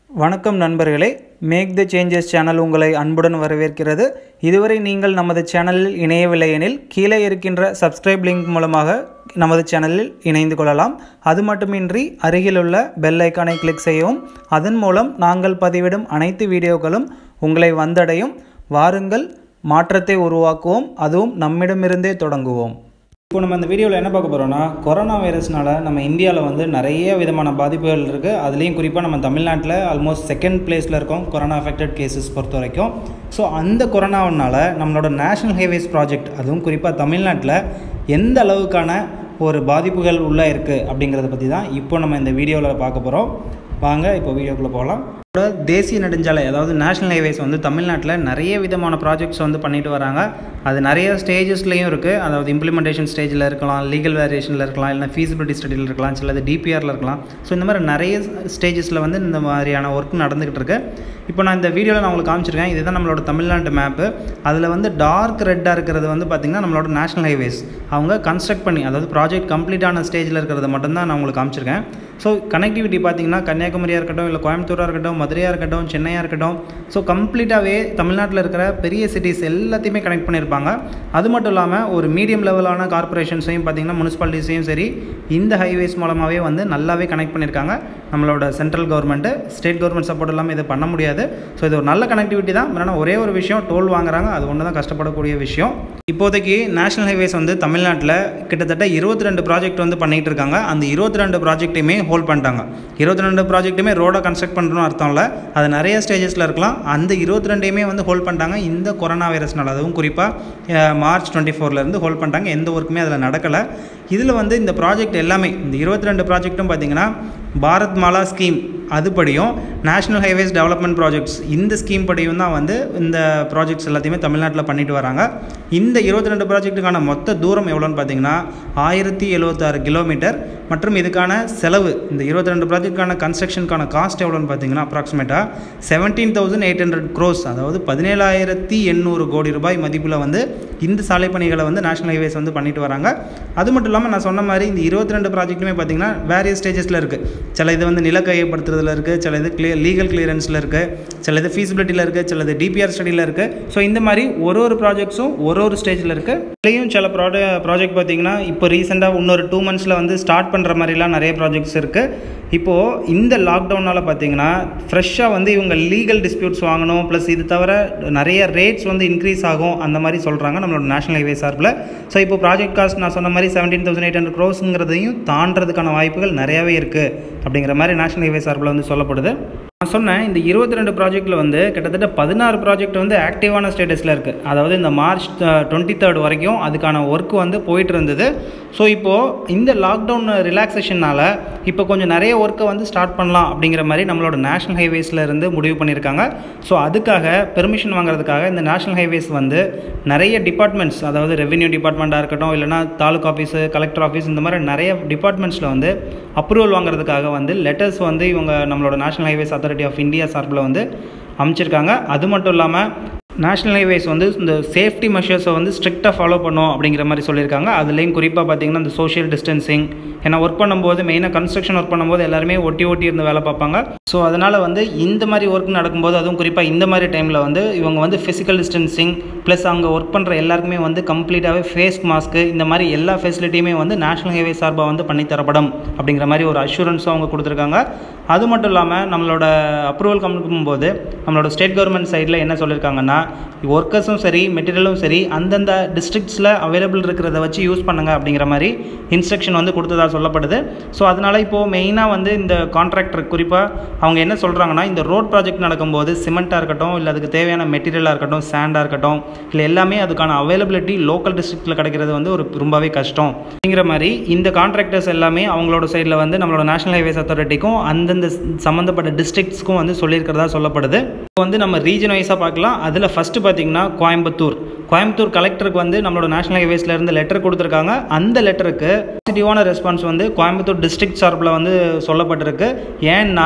வணக்கம் நண்பர்களே make the changes channel உங்களை அன்புடன் வரவேற்கிறது இதுவரை நீங்கள் நமது சேனலில் இணையவில்லை எனில் கீழே இருக்கின்ற சப்ஸ்கிரைப் லிங்க் மூலமாக நமது சேனலில் இணைந்து கொள்ளலாம் அது மட்டுமின்றி அருகிலுள்ள பெல் ஐக்கானை கிளிக் செய்யவும் அதன் மூலம் நாங்கள் பதிவிடும் அனைத்து வீடியோக்களும் உங்களை வந்தடையும் வாருங்கள் மாற்றத்தை உருவாக்குவோம் அதுவும் நம்மிடமிருந்தே தொடங்குவோம் இப்போ நம்ம இந்த வீடியோவில் என்ன பார்க்க போகிறோம்னா கொரோனா வைரஸ்னால நம்ம இந்தியாவில் வந்து நிறைய விதமான பாதிப்புகள் இருக்குது அதுலேயும் குறிப்பாக நம்ம தமிழ்நாட்டில் ஆல்மோஸ்ட் செகண்ட் பிளேஸில் இருக்கோம் கொரோனா அஃபெக்டட் கேசஸ் பொறுத்த வரைக்கும் ஸோ அந்த கொரோனாவனால நம்மளோட நேஷ்னல் ஹைவேஸ் ப்ராஜெக்ட் அதுவும் குறிப்பாக தமிழ்நாட்டில் எந்த அளவுக்கான ஒரு பாதிப்புகள் உள்ளே இருக்குது அப்படிங்கிறத பற்றி தான் இப்போ நம்ம இந்த வீடியோவில் பார்க்க போகிறோம் வாங்க இப்போ வீடியோக்குள்ளே போகலாம் இதோட தேசிய நெடுஞ்சாலை அதாவது நேஷனல் ஹைவேஸ் வந்து தமிழ்நாட்டில் நிறைய விதமான ப்ராஜெக்ட்ஸ் வந்து பண்ணிட்டு வராங்க அது நிறைய ஸ்டேஜஸ்லேயும் இருக்குது அதாவது இம்ப்ளிமெண்டேஷன் ஸ்டேஜில் இருக்கலாம் லீகல் வேரியேஷனில் இருக்கலாம் இல்லை ஃபீஸிபிலிட்டி ஸ்டடியில் இருக்கலாம் சிலது டிபிஆரில் இருக்கலாம் ஸோ இந்த மாதிரி நிறைய ஸ்டேஜஸில் வந்து இந்த மாதிரியான ஒர்க் நடந்துக்கிட்டு இருக்கு இப்போ நான் இந்த வீடியோவில் நான் உங்களுக்கு காமிச்சிருக்கேன் இதுதான் நம்மளோட தமிழ்நாட்டு மேப்பு அதில் வந்து டார்க் ரெட்டாக இருக்கிறது வந்து பார்த்திங்கன்னா நம்மளோட நேஷனல் ஹைவேஸ் அவங்க கன்ஸ்ட்ரக்ட் பண்ணி அதாவது ப்ராஜெக்ட் கம்ப்ளீட்டான ஸ்டேஜில் இருக்கிறத மட்டும்தான் நான் உங்களுக்கு காமிச்சிருக்கேன் ஸோ கனெக்டிவிட்டி பார்த்திங்கன்னா கன்னியாகுமரியாக இருக்கட்டும் இல்லை கோயம்புத்தூராக இருக்கட்டும் மதுரையாக இருக்கட்டும் சென்னையாக இருக்கட்டும் ஸோ கம்ப்ளீட்டாகவே தமிழ்நாட்டில் இருக்கிற பெரிய சிட்டிஸ் எல்லாத்தையுமே கனெக்ட் பண்ணியிருப்பாங்க அது மட்டும் இல்லாமல் ஒரு மீடியம் லெவலான கார்பரேஷன்ஸையும் பார்த்திங்கன்னா முனிசிபாலிட்டிஸையும் சரி இந்த ஹைவேஸ் மூலமாகவே வந்து நல்லாவே கனெக்ட் பண்ணியிருக்காங்க நம்மளோட central government state government support இல்லாமல் இதை பண்ண முடியாது ஸோ இது ஒரு நல்ல கனெக்டிவிட்டி தான் ஆனால் ஒரே ஒரு விஷயம் டோல் வாங்குறாங்க அது ஒன்று தான் கஷ்டப்படக்கூடிய விஷயம் இப்போதைக்கு நேஷனல் ஹைவேஸ் வந்து தமிழ்நாட்டில் கிட்டத்தட்ட இருபத்தி ரெண்டு ப்ராஜெக்ட் வந்து பண்ணிகிட்டு இருக்காங்க அந்த இருபத்தி ரெண்டு ப்ராஜெக்ட்டையுமே ஹோல்ட் பண்ணிட்டாங்க இருபத்தி ரெண்டு ப்ராஜெக்ட்டுமே ரோடை கன்ஸ்ட்ரக்ட் பண்ணுறோன்னு அர்த்தம் இல்லை அது நிறைய ஸ்டேஜஸில் இருக்கலாம் அந்த இருபத்தி ரெண்டையுமே வந்து ஹோல்ட் பண்ணிட்டாங்க இந்த கொரோனா வைரஸ்னால அதுவும் குறிப்பாக மார்ச் டுவெண்ட்டி ஃபோர்லேருந்து ஹோல்ட் பண்ணிட்டாங்க எந்த ஒர்க்குமே அதில் நடக்கலை இதில் வந்து இந்த ப்ராஜெக்ட் எல்லாமே இந்த இருபத்தி ரெண்டு ப்ராஜெக்ட்டும் பார்த்திங்கன்னா பாரத் மாலா ஸ்கீம் அதுபடியும் நேஷ்னல் ஹைவேஸ் டெவலப்மெண்ட் ப்ராஜெக்ட்ஸ் இந்த ஸ்கீம் படியும் தான் வந்து இந்த ப்ராஜெக்ட்ஸ் எல்லாத்தையுமே தமிழ்நாட்டில் பண்ணிட்டு வராங்க இந்த இருபத்தி ரெண்டு ப்ராஜெக்ட்டுக்கான மொத்த தூரம் எவ்வளோன்னு பார்த்தீங்கன்னா ஆயிரத்தி எழுபத்தாறு கிலோமீட்டர் மற்றும் இதுக்கான செலவு இந்த இருபத்தி ரெண்டு ப்ராஜெக்ட்டுக்கான கன்ஸ்ட்ரக்ஷனுக்கான காஸ்ட் எவ்வளோன்னு பார்த்தீங்கன்னா அப்ராக்சிமேட்டாக seventeen thousand eight hundred crores அதாவது பதினேழாயிரத்தி எண்ணூறு கோடி ரூபாய் மதிப்பில் வந்து இந்த சாலை பணிகளை வந்து நேஷனல் ஹைவேஸ் வந்து பண்ணிட்டு வராங்க அது மட்டும் இல்லாமல் நான் சொன்ன மாதிரி இந்த இருபத்தி ரெண்டு ப்ராஜெக்ட்டுமே பார்த்தீங்கன்னா வேரியஸ் ஸ்டேஜஸில் இருக்குது சில இது வந்து நில கையப்படுத்துறதுல இருக்குது சில இது கிளியர் லீகல் கிளியரன்ஸில் இருக்குது சில இது ஃபீஸிபிலிட்டியில் இருக்குது சில இது டிபிஆர் ஸ்டடியில் இருக்குது ஸோ இந்த மாதிரி ஒரு ஒரு ப்ராஜெக்ட்ஸும் ஒரு ஒரு ஸ்டேஜில் இருக்குது இதுலேயும் சில ப்ராட ப்ராஜெக்ட் பார்த்தீங்கன்னா இப்போ ரீசெண்டாக இன்னொரு டூ மந்த்ஸில் வந்து ஸ்டார்ட் பண்ணுற மாதிரிலாம் நிறைய ப்ராஜெக்ட்ஸ் இருக்குது இப்போது இந்த லாக்டவுனால் பார்த்தீங்கன்னா ஃப்ரெஷ்ஷாக வந்து இவங்க லீகல் டிஸ்பியூட்ஸ் வாங்கணும் ப்ளஸ் இது தவிர நிறைய ரேட்ஸ் வந்து இன்க்ரீஸ் ஆகும் அந்த மாதிரி சொல்கிறாங்க நம்மளோட நேஷனல் ஹைவே சார்பில் ஸோ இப்போ ப்ராஜெக்ட் காஸ்ட் நான் சொன்ன மாதிரி செவன்டீன் தௌசண்ட் எயிட் ஹண்ட்ரட் க்ரோஸுங்கிறதையும் தாண்டறதுக்கான வாய்ப்புகள் நிறையாவே இருக்குது அப்படிங்கிற மாதிரி நேஷனல் ஹைவே சார்பில் வந்து சொல்லப்படுது நான் சொன்னேன் இந்த இருபத்தி ரெண்டு ப்ராஜெக்ட்டில் வந்து கிட்டத்தட்ட பதினாறு ப்ராஜெக்ட் வந்து ஆக்டிவான ஸ்டேட்டஸில் இருக்குது அதாவது இந்த மார்ச் டுவெண்ட்டி தேர்ட் வரைக்கும் அதுக்கான ஒர்க் வந்து போயிட்டு இருந்தது ஸோ இப்போது இந்த லாக்டவுன் ரிலாக்ஸேஷனால் இப்போ கொஞ்சம் நிறைய ஒர்க்கை வந்து ஸ்டார்ட் பண்ணலாம் அப்படிங்கிற மாதிரி நம்மளோட நேஷனல் ஹைவேஸில் இருந்து முடிவு பண்ணியிருக்காங்க ஸோ அதுக்காக பெர்மிஷன் வாங்குறதுக்காக இந்த நேஷனல் ஹைவேஸ் வந்து நிறைய டிபார்ட்மெண்ட்ஸ் அதாவது ரெவென்யூ டிபார்ட்மெண்ட்டாக இருக்கட்டும் இல்லைனா தாலுக் ஆஃபீஸு கலெக்டர் ஆஃபீஸ் இந்த மாதிரி நிறைய டிபார்ட்மெண்ட்ஸில் வந்து அப்ரூவல் வாங்குறதுக்காக வந்து லெட்டர்ஸ் வந்து இவங்க நம்மளோட national highways authority of India சார்பில் வந்து அமைச்சிருக்காங்க அது மட்டும் இல்லாமல் நேஷ்னல் ஹைவேஸ் வந்து இந்த சேஃப்டி மெஷர்ஸை வந்து ஸ்ட்ரிக்டாக ஃபாலோ பண்ணும் அப்படிங்கிற மாதிரி சொல்லியிருக்காங்க அதுலேயும் குறிப்பாக பார்த்தீங்கன்னா இந்த சோஷியல் டிஸ்டன்சிங் ஏன்னா ஒர்க் பண்ணும்போது மெயினாக கன்ஸ்ட்ரக்ஷன் ஒர்க் பண்ணும்போது எல்லாருமே ஒட்டி ஒட்டி இருந்து வேலை பார்ப்பாங்க ஸோ அதனால் வந்து இந்த மாதிரி ஒர்க் நடக்கும்போது அதுவும் குறிப்பாக இந்த மாதிரி டைமில் வந்து இவங்க வந்து ஃபிசிக்கல் டிஸ்டன்சிங் ப்ளஸ் அங்கே ஒர்க் பண்ணுற எல்லாருக்குமே வந்து கம்ப்ளீட்டாகவே ஃபேஸ் மாஸ்க்கு இந்த மாதிரி எல்லா ஃபெசிலிட்டியுமே வந்து நேஷனல் ஹைவே சார்பாக வந்து பண்ணித்தரப்படும் அப்படிங்கிற மாதிரி ஒரு அஷூரன்ஸும் அவங்க கொடுத்துருக்காங்க அது மட்டும் இல்லாமல் நம்மளோட அப்ரூவல் கொடுக்கும்போது நம்மளோட ஸ்டேட் கவர்மெண்ட் சைடில் என்ன சொல்லியிருக்காங்கன்னா ஒர்க்கர்ஸும் சரி மெட்டீரியலும் சரி அந்தந்த டிஸ்ட்ரிக்ஸில் அவைலபிள் இருக்கிறத வச்சு யூஸ் பண்ணுங்கள் அப்படிங்கிற மாதிரி இன்ஸ்ட்ரக்ஷன் வந்து கொடுத்ததாக சொல்லப்படுது ஸோ அதனால் இப்போது மெயினாக வந்து இந்த கான்ட்ராக்டர் குறிப்பாக அவங்க என்ன சொல்கிறாங்கன்னா இந்த ரோட் ப்ராஜெக்ட் நடக்கும்போது சிமெண்ட்டாக இருக்கட்டும் இல்லை அதுக்கு தேவையான மெட்டீரியலாக இருக்கட்டும் சாண்டாக இருக்கட்டும் இல்லை எல்லாமே அதுக்கான அவைலபிலிட்டி லோக்கல் டிஸ்ட்ரிக்டில் கிடைக்கிறது வந்து ஒரு ரொம்பவே கஷ்டம் அப்படிங்கிற மாதிரி இந்த கான்ட்ராக்டர்ஸ் எல்லாமே அவங்களோட சைடில் வந்து நம்மளோட நேஷனல் ஹைவேஸ் அத்தாரிட்டிக்கும் அந்தந்த சம்மந்தப்பட்ட டிஸ்ட்ரிக்ட்ஸ்க்கும் வந்து சொல்லியிருக்கிறதா சொல்லப்படுது இப்போ வந்து நம்ம ரீஜன் வைஸாக பார்க்கலாம் அதில் ஃபஸ்ட்டு பார்த்தீங்கன்னா கோயம்புத்தூர் கோயம்புத்தூர் கலெக்டருக்கு வந்து நம்மளோட நேஷனல் ஹைவேஸ்லேருந்து லெட்டர் கொடுத்துருக்காங்க அந்த லெட்டருக்கு பாசிட்டிவான ரெஸ்பான்ஸ் வந்து கோயம்புத்தூர் டிஸ்ட்ரிக்ட் சார்பில் வந்து சொல்லப்பட்டிருக்கு ஏன்னா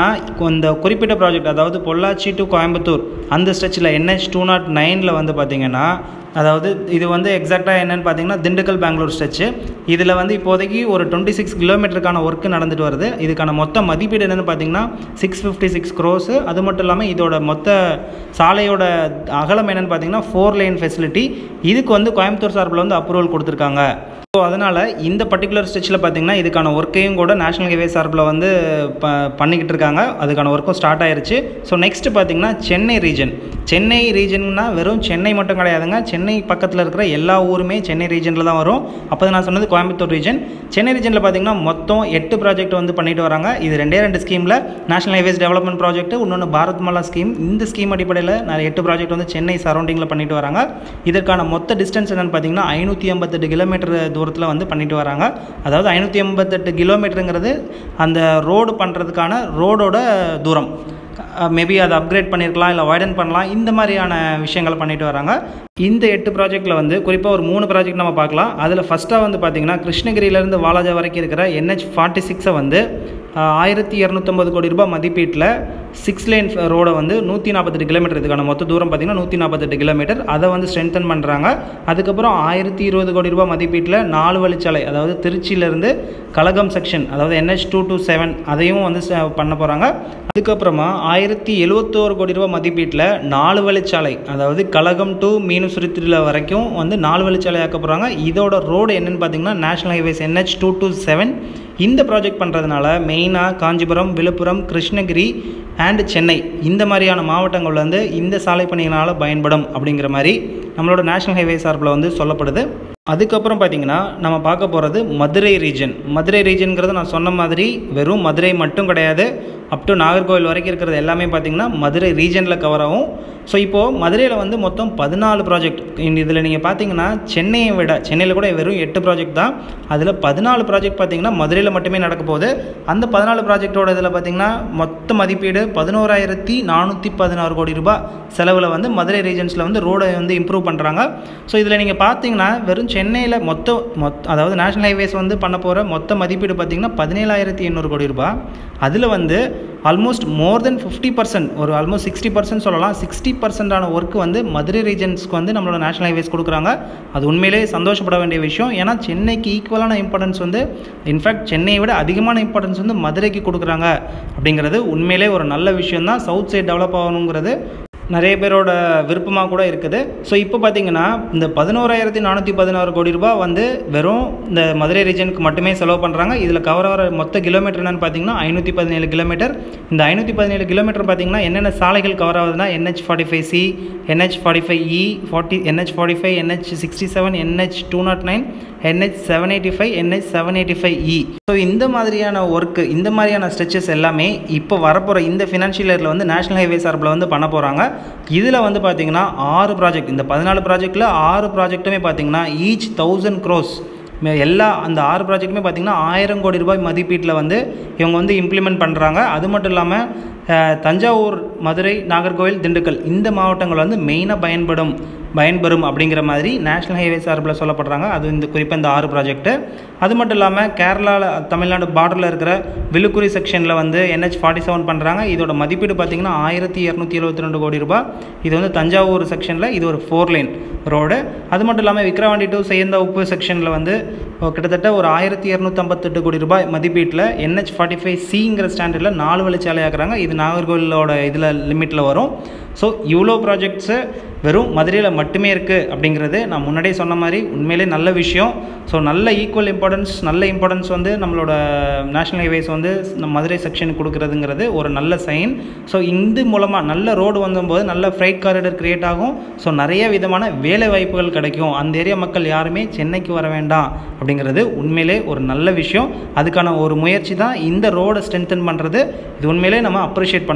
இந்த குறிப்பிட்ட ப்ராஜெக்ட் அதாவது பொள்ளாச்சி டு கோயம்புத்தூர் அந்த ஸ்ட்ரெச்சில் என்ஹெச் டூ நாட் நைனில் வந்து பார்த்திங்கன்னா அதாவது இது வந்து எக்ஸாக்டாக என்னென்னு பார்த்தீங்கன்னா திண்டுக்கல் பெங்களூர் ஸ்ட்ரெச்சு இதில் வந்து இப்போதைக்கு ஒரு டுவெண்ட்டி சிக்ஸ் கிலோமீட்டருக்கான ஒர்க்கு நடந்துட்டு வருது இதுக்கான மொத்த மதிப்பீடு என்னென்னு பார்த்தீங்கன்னா சிக்ஸ் ஃபிஃப்டி சிக்ஸ் க்ரோஸு அது மட்டும் இல்லாமல் இதோட மொத்த சாலையோட அகலம் என்னென்னு பார்த்தீங்கன்னா ஃபோர் லைன் ஃபெசிலிட்டி இதுக்கு வந்து கோயம்புத்தூர் சார்பில் வந்து அப்ரூவல் கொடுத்துருக்காங்க ஸோ அதனால் இந்த பர்டிகுலர் ஸ்டெச்சில் பார்த்தீங்கன்னா இதுக்கான ஒர்க்கையும் கூட நேஷனல் ஹைவே சார்பில் வந்து ப பண்ணிக்கிட்டு இருக்காங்க அதுக்கான ஒர்க்கும் ஸ்டார்ட் ஆயிருச்சு ஸோ நெக்ஸ்ட் பார்த்தீங்கன்னா சென்னை ரீஜன் சென்னை ரீஜன்னா வெறும் சென்னை மட்டும் கிடையாதுங்க சென்னை பக்கத்தில் இருக்கிற எல்லா ஊருமே சென்னை ரீஜனில் தான் வரும் அப்போ நான் சொன்னது கோயம்புத்தூர் ரீஜன் சென்னை ரீஜனில் பார்த்தீங்கன்னா மொத்தம் எட்டு ப்ராஜெக்ட் வந்து பண்ணிட்டு வராங்க இது ரெண்டே ரெண்டு ஸ்கீமில் நேஷனல் ஹைவேஸ் டெவலப்மெண்ட் ப்ராஜெக்ட் இன்னொன்று பாரத் மாலா ஸ்கீம் இந்த ஸ்கீம் அடிப்படையில் நிறைய எட்டு ப்ராஜெக்ட் வந்து சென்னை சரௌண்டிங்கில் பண்ணிட்டு வராங்க இதற்கான மொத்த டிஸ்டன்ஸ் என்னென்னு பார்த்தீங்கன்னா ஐநூற்றி ஐம்பத்தெட்டு கிலோமீட்டர் தூரத்தில் வந்து பண்ணிட்டு வராங்க அதாவது ஐநூற்றி எண்பத்தெட்டு கிலோமீட்டருங்கிறது அந்த ரோடு பண்ணுறதுக்கான ரோடோட தூரம் மேபி அதை அப்கிரேட் பண்ணியிருக்கலாம் இல்லை வைடன் பண்ணலாம் இந்த மாதிரியான விஷயங்களை பண்ணிட்டு வராங்க இந்த எட்டு ப்ராஜெக்ட்டில் வந்து குறிப்பாக ஒரு மூணு ப்ராஜெக்ட் நம்ம பார்க்கலாம் அதில் ஃபஸ்ட்டாக வந்து பார்த்திங்கன்னா கிருஷ்ணகிரியிலேருந்து வாலாஜா வரைக்கும் இருக்கிற என்ஹெச் ஃபார்ட்டி சிக்ஸை வந்து ஆயிரத்தி இரநூத்தம்பது கோடி ரூபாய் மதிப்பீட்டில் சிக்ஸ் லேன் ரோடை வந்து நூற்றி நாற்பத்தெட்டு கிலோமீட்டர் இதுக்கான மொத்த தூரம் பார்த்திங்கன்னா நூற்றி நாற்பத்தெட்டு கிலோமீட்டர் அதை வந்து ஸ்ட்ரென்தன் பண்ணுறாங்க அதுக்கப்புறம் ஆயிரத்தி இருபது கோடி ரூபாய் மதிப்பீட்டில் நாலு வழிச்சாலை அதாவது திருச்சியிலேருந்து கலகம் செக்ஷன் அதாவது என்ஹெச் டூ டூ செவன் அதையும் வந்து பண்ண போகிறாங்க அதுக்கப்புறமா ஆயிரத்தி எழுவத்தோரு கோடி ரூபாய் மதிப்பீட்டில் நாலு வழிச்சாலை அதாவது கலகம் டு மீனுசுரித்திரியில் வரைக்கும் வந்து நாலு வழிச்சாலை ஆக்க போகிறாங்க இதோட ரோடு என்னென்னு பார்த்தீங்கன்னா national highways NH two two seven இந்த ப்ராஜெக்ட் பண்ணுறதுனால மெயினாக காஞ்சிபுரம் விழுப்புரம் கிருஷ்ணகிரி அண்ட் சென்னை இந்த மாதிரியான மாவட்டங்கள் வந்து இந்த சாலை பணிகளால் பயன்படும் அப்படிங்கிற மாதிரி நம்மளோட நேஷனல் ஹைவே சார்பில் வந்து சொல்லப்படுது அதுக்கப்புறம் பார்த்திங்கன்னா நம்ம பார்க்க போகிறது மதுரை ரீஜன் மதுரை ரீஜனுங்கிறது நான் சொன்ன மாதிரி வெறும் மதுரை மட்டும் கிடையாது அப் டு நாகர்கோவில் வரைக்கும் இருக்கிறது எல்லாமே பார்த்திங்கன்னா மதுரை ரீஜனில் கவர் ஆகும் ஸோ இப்போது மதுரையில் வந்து மொத்தம் பதினாலு ப்ராஜெக்ட் இதில் நீங்கள் பார்த்தீங்கன்னா சென்னையை விட சென்னையில் கூட வெறும் எட்டு ப்ராஜெக்ட் தான் அதில் பதினாலு ப்ராஜெக்ட் பார்த்திங்கன்னா மதுரையில் மட்டுமே நடக்க போகுது அந்த பதினாலு ப்ராஜெக்டோட இதில் பார்த்திங்கன்னா மொத்த மதிப்பீடு பதினோராயிரத்தி நானூற்றி பதினாறு கோடி ரூபாய் செலவில் வந்து மதுரை ரீஜன்ஸில் வந்து ரோடை வந்து இம்ப்ரூவ் பண்ணுறாங்க ஸோ இதில் நீங்கள் பார்த்தீங்கன்னா வெறும் சென்னையில் மொத்த மொத்த அதாவது நேஷனல் ஹைவேஸ் வந்து பண்ண போகிற மொத்த மதிப்பீடு பார்த்திங்கன்னா பதினேழாயிரத்தி எண்ணூறு கோடி ரூபாய் அதில் வந்து almost more than fifty percent ஒரு ஆல்மோஸ்ட் சிக்ஸ்டி பர்சன்ட் சொல்லலாம் சிக்ஸ்டி பர்சன்டான ஒர்க்கு வந்து மதுரை ரீஜன்ஸ்க்கு வந்து நம்மளோட நேஷனல் ஹைவேஸ் கொடுக்குறாங்க அது உண்மையிலே சந்தோஷப்பட வேண்டிய விஷயம் ஏன்னா சென்னைக்கு ஈக்குவலான இம்பார்ட்டன்ஸ் வந்து இன்ஃபேக்ட் சென்னையை விட அதிகமான இம்பார்ட்டன்ஸ் வந்து மதுரைக்கு கொடுக்குறாங்க அப்படிங்கிறது உண்மையிலே ஒரு நல்ல விஷயம் தான் சவுத் சைட் டெவலப் ஆகணுங்கிறது நிறைய பேரோட விருப்பமாக கூட இருக்குது ஸோ இப்போ பார்த்தீங்கன்னா இந்த பதினோராயிரத்தி நானூற்றி பதினாறு கோடி ரூபாய் வந்து வெறும் இந்த மதுரை ரீஜனுக்கு மட்டுமே செலவு பண்ணுறாங்க இதில் கவர் ஆகிற மொத்த கிலோமீட்டர் என்னென்னு பார்த்தீங்கன்னா ஐநூற்றி பதினேழு கிலோமீட்டர் இந்த ஐநூற்றி பதினேழு கிலோமீட்டர் பார்த்தீங்கன்னா என்னென்ன சாலைகள் கவர் ஆகுதுன்னா NH forty five C NH forty five E forty NH forty five NH sixty seven NH two nought nine NH seven eighty five NH seven eighty five E so இந்த மாதிரியான work இந்த மாதிரியான stretches எல்லாமே இப்போ வரப்போகிற இந்த financial இயரில் வந்து நேஷனல் ஹைவே சார்பில் வந்து பண்ண போகிறாங்க இதில் வந்து பார்த்தீங்கன்னா ஆறு ப்ராஜெக்ட் இந்த பதினாலு ப்ராஜெக்ட்டில் ஆறு ப்ராஜெக்ட்டுமே பார்த்தீங்கன்னா ஈச் தௌசண்ட் க்ரோஸ் எல்லா அந்த ஆறு ப்ராஜெக்ட்டுமே பார்த்திங்கன்னா ஆயிரம் கோடி ரூபாய் மதிப்பீட்டில் வந்து இவங்க வந்து இம்ப்ளிமெண்ட் பண்ணுறாங்க அது மட்டும் இல்லாமல் தஞ்சாவூர் மதுரை நாகர்கோவில் திண்டுக்கல் இந்த மாவட்டங்கள் வந்து மெயினாக பயன்படும் பயன்பெறும் அப்படிங்கிற மாதிரி நேஷனல் ஹைவே சார்பில் சொல்லப்படுறாங்க அது இந்த குறிப்பாக இந்த ஆறு ப்ராஜெக்ட்டு அது மட்டும் இல்லாமல் கேரளாவில் தமிழ்நாடு பார்டரில் இருக்கிற விழுக்குறி செக்ஷனில் வந்து என்ஹெச் ஃபார்ட்டி செவன் பண்ணுறாங்க இதோட மதிப்பீடு பார்த்திங்கன்னா ஆயிரத்தி இரநூத்தி எழுபத்தி ரெண்டு கோடி ரூபாய் இது வந்து தஞ்சாவூர் செக்ஷனில் இது ஒரு ஃபோர் லைன் ரோடு அது மட்டும் இல்லாமல் விக்ரவாண்டி டு செய்யந்த உப்பு செக்ஷனில் வந்து கிட்டத்தட்ட ஒரு ஆயிரத்தி இரநூத்தம்பத்தெட்டு கோடி ரூபாய் மதிப்பீட்டில் என்ஹெச் ஃபார்ட்டி ஃபைவ் சிங்கிற ஸ்டாண்டர்டில் நாலு வழிச்சாலை ஆக்குறாங்க இது நாகர்கோவிலோட இதில் லிமிட்டில் வரும் ஸோ இவ்வளோ ப்ராஜெக்ட்ஸு வெறும் மதுரையில் மட்டுமே இருக்குது அப்படிங்கிறது நான் முன்னாடியே சொன்ன மாதிரி உண்மையிலே நல்ல விஷயம் ஸோ நல்ல ஈக்குவல் இம்பார்ட்டன்ஸ் நல்ல இம்பார்ட்டன்ஸ் வந்து நம்மளோட நேஷனல் ஹைவேஸ் வந்து நம்ம மதுரை செக்ஷனுக்கு கொடுக்குறதுங்கிறது ஒரு நல்ல சைன் ஸோ இந்த மூலமாக நல்ல ரோடு வந்தபோது நல்ல ஃப்ரைட் காரிடர் க்ரியேட் ஆகும் ஸோ நிறைய விதமான வேலை வாய்ப்புகள் கிடைக்கும் அந்த ஏரியா மக்கள் யாருமே சென்னைக்கு வர வேண்டாம் அப்படிங்கிறது உண்மையிலே ஒரு நல்ல விஷயம் அதுக்கான ஒரு முயற்சி தான் இந்த ரோடை ஸ்ட்ரென்தன் பண்ணுறது இது உண்மையிலே நம்ம அப்ரிஷியேட் பண்ணணும்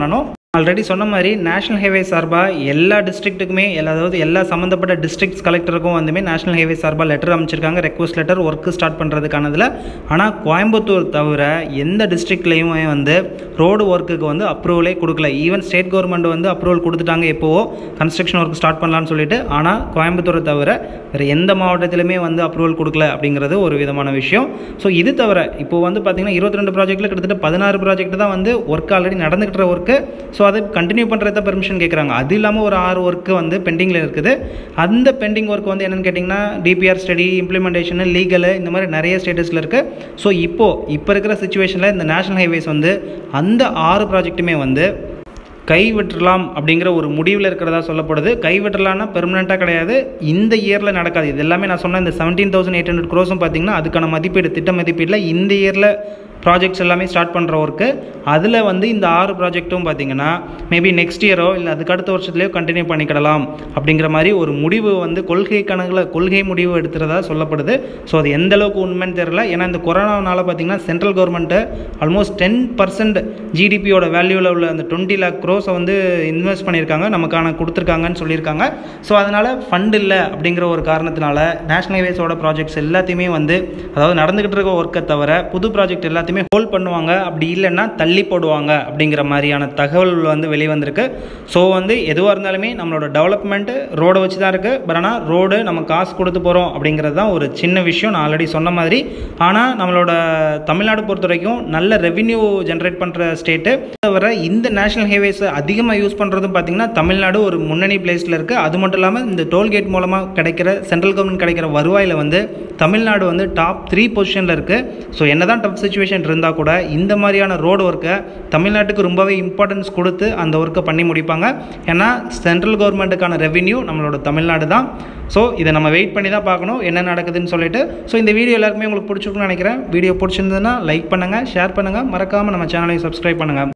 ஆல்ரெடி சொன்ன மாதிரி நேஷனல் ஹைவே சார்பாக எல்லா டிஸ்ட்ரிக்ட்டுக்குமே அதாவது எல்லா சம்மந்தப்பட்ட டிஸ்ட்ரிக்ட்ஸ் கலெக்டருக்கும் வந்துமே நேஷனல் ஹைவே சார்பாக லெட்டர் அமைச்சிருக்காங்க ரெக்வஸ்ட் லெட்டர் ஒர்க்கு ஸ்டார்ட் பண்ணுறதுக்கானதில் ஆனால் கோயம்புத்தூர் தவிர எந்த டிஸ்ட்ரிக்ட்லேயுமே வந்து ரோடு ஒர்க்குக்கு வந்து அப்ரூவலே கொடுக்கல ஈவன் ஸ்டேட் கவர்மெண்ட் வந்து அப்ரூவல் கொடுத்துட்டாங்க எப்போவோ கன்ஸ்ட்ரக்ஷன் ஒர்க் ஸ்டார்ட் பண்ணலான்னு சொல்லிட்டு ஆனால் கோயம்புத்தூரை தவிர வேறு எந்த மாவட்டத்திலுமே வந்து அப்ரூவல் கொடுக்கல அப்படிங்கிறது ஒரு விதமான விஷயம் ஸோ இது தவிர இப்போ வந்து பார்த்திங்கன்னா இருபத்தி ரெண்டு ப்ராஜெக்ட்டில் கிட்டத்தட்ட பதினாறு ப்ராஜெக்ட் தான் வந்து ஒர்க் ஆல்ரெடி நடந்துக்கிற ஒர்க்கு ஸோ அதை கண்டினியூ பண்ணுறத பெர்மிஷன் கேட்குறாங்க அது இல்லாமல் ஒரு ஆறு ஒர்க்கு வந்து பெண்டிங்கில் இருக்குது அந்த பெண்டிங் ஒர்க் வந்து என்னென்னு கேட்டிங்கன்னா டிபிஆர் ஸ்டடி இம்ப்ளிமெண்டேஷனு லீகலு இந்த மாதிரி நிறைய ஸ்டேட்டஸில் இருக்குது ஸோ இப்போது இப்போ இருக்கிற சுச்சுவேஷனில் இந்த நேஷனல் ஹைவேஸ் வந்து அந்த ஆறு ப்ராஜெக்ட்டுமே வந்து கைவிட்டுறலாம் அப்படிங்கிற ஒரு முடிவில் இருக்கிறதா சொல்லப்படுது கைவிட்டுறலாம்னா பெர்மனெண்ட்டாக கிடையாது இந்த இயரில் நடக்காது இது எல்லாமே நான் சொன்ன இந்த செவன்டீன் தௌசண்ட் எயிட் ஹண்ட்ரட் க்ரோஸும் பார்த்தீங்கன்னா அதுக்கான மதிப்பீடு திட்ட மதிப்பீட்டில் இந்த இயரில் ப்ராஜெக்ட்ஸ் எல்லாமே ஸ்டார்ட் பண்ணுற ஒர்க்கு அதில் வந்து இந்த ஆறு ப்ராஜெக்ட்டும் பார்த்தீங்கன்னா மேபி நெக்ஸ்ட் இயரோ இல்லை அதுக்கு அடுத்த வருஷத்துலேயோ கண்டினியூ பண்ணிக்கிடலாம் அப்படிங்கிற மாதிரி ஒரு முடிவு வந்து கொள்கை கணக்கில் கொள்கை முடிவு எடுத்துறதா சொல்லப்படுது ஸோ அது எந்த அளவுக்கு உண்மைன்னு தெரியல ஏன்னா இந்த கொரோனானால பார்த்தீங்கன்னா central government almost ten percent ஜிடிபியோட வேல்யூவில் உள்ள அந்த டுவெண்ட்டி லேக் க்ரோஸை வந்து இன்வெஸ்ட் பண்ணியிருக்காங்க நமக்கான கொடுத்துருக்காங்கன்னு சொல்லியிருக்காங்க ஸோ அதனால் ஃபண்ட் இல்லை அப்படிங்கிற ஒரு காரணத்தினால நேஷனல் ஹைவேஸோட ப்ராஜெக்ட்ஸ் எல்லாத்தையுமே வந்து அதாவது நடந்துக்கிட்டு இருக்க ஒர்க்கை தவிர புது ப்ராஜெக்ட் எல்லாத்தையுமே எல்லாத்தையுமே ஹோல்ட் பண்ணுவாங்க அப்படி இல்லைன்னா தள்ளி போடுவாங்க அப்படிங்கிற மாதிரியான தகவல் வந்து வெளிவந்திருக்கு ஸோ வந்து எதுவாக இருந்தாலுமே நம்மளோட டெவலப்மெண்ட்டு ரோடை வச்சு தான் இருக்குது பட் ஆனால் ரோடு நம்ம காசு கொடுத்து போகிறோம் அப்படிங்கிறது தான் ஒரு சின்ன விஷயம் நான் ஆல்ரெடி சொன்ன மாதிரி ஆனால் நம்மளோட தமிழ்நாடு பொறுத்த வரைக்கும் நல்ல ரெவின்யூ ஜென்ரேட் பண்ணுற ஸ்டேட்டு தவிர இந்த நேஷனல் ஹைவேஸ் அதிகமாக யூஸ் பண்ணுறதும் பார்த்திங்கன்னா தமிழ்நாடு ஒரு முன்னணி பிளேஸில் இருக்குது அது மட்டும் இல்லாமல் இந்த டோல்கேட் மூலமாக கிடைக்கிற சென்ட்ரல் கவர்மெண்ட் கிடைக்கிற வருவாயில் வந்து தமிழ்நாடு வந்து டாப் த்ரீ பொசிஷனில் இருக்குது ஸோ என்ன தான் டஃப் சுச்சுவேஷன் இருந்தால் கூட இந்த மாதிரியான ரோடு ஒர்க்கை தமிழ்நாட்டுக்கு ரொம்பவே இம்பார்ட்டன்ஸ் கொடுத்து அந்த ஒர்க்கை பண்ணி முடிப்பாங்க ஏன்னா சென்ட்ரல் கவர்மெண்ட்டுக்கான ரெவின்யூ நம்மளோட தமிழ்நாடு தான் ஸோ இதை நம்ம வெயிட் பண்ணி தான் பார்க்கணும் என்ன நடக்குதுன்னு சொல்லிட்டு ஸோ இந்த வீடியோ எல்லாருக்குமே உங்களுக்கு பிடிச்சிருக்குன்னு நினைக்கிறேன் வீடியோ பிடிச்சிருந்ததுன்னா லைக் பண்ணுங்கள் ஷேர் பண்ணுங்கள் மறக்காமல் நம்ம சேனலையும் சப்ஸ்கிரைப் பண்ணுங்கள்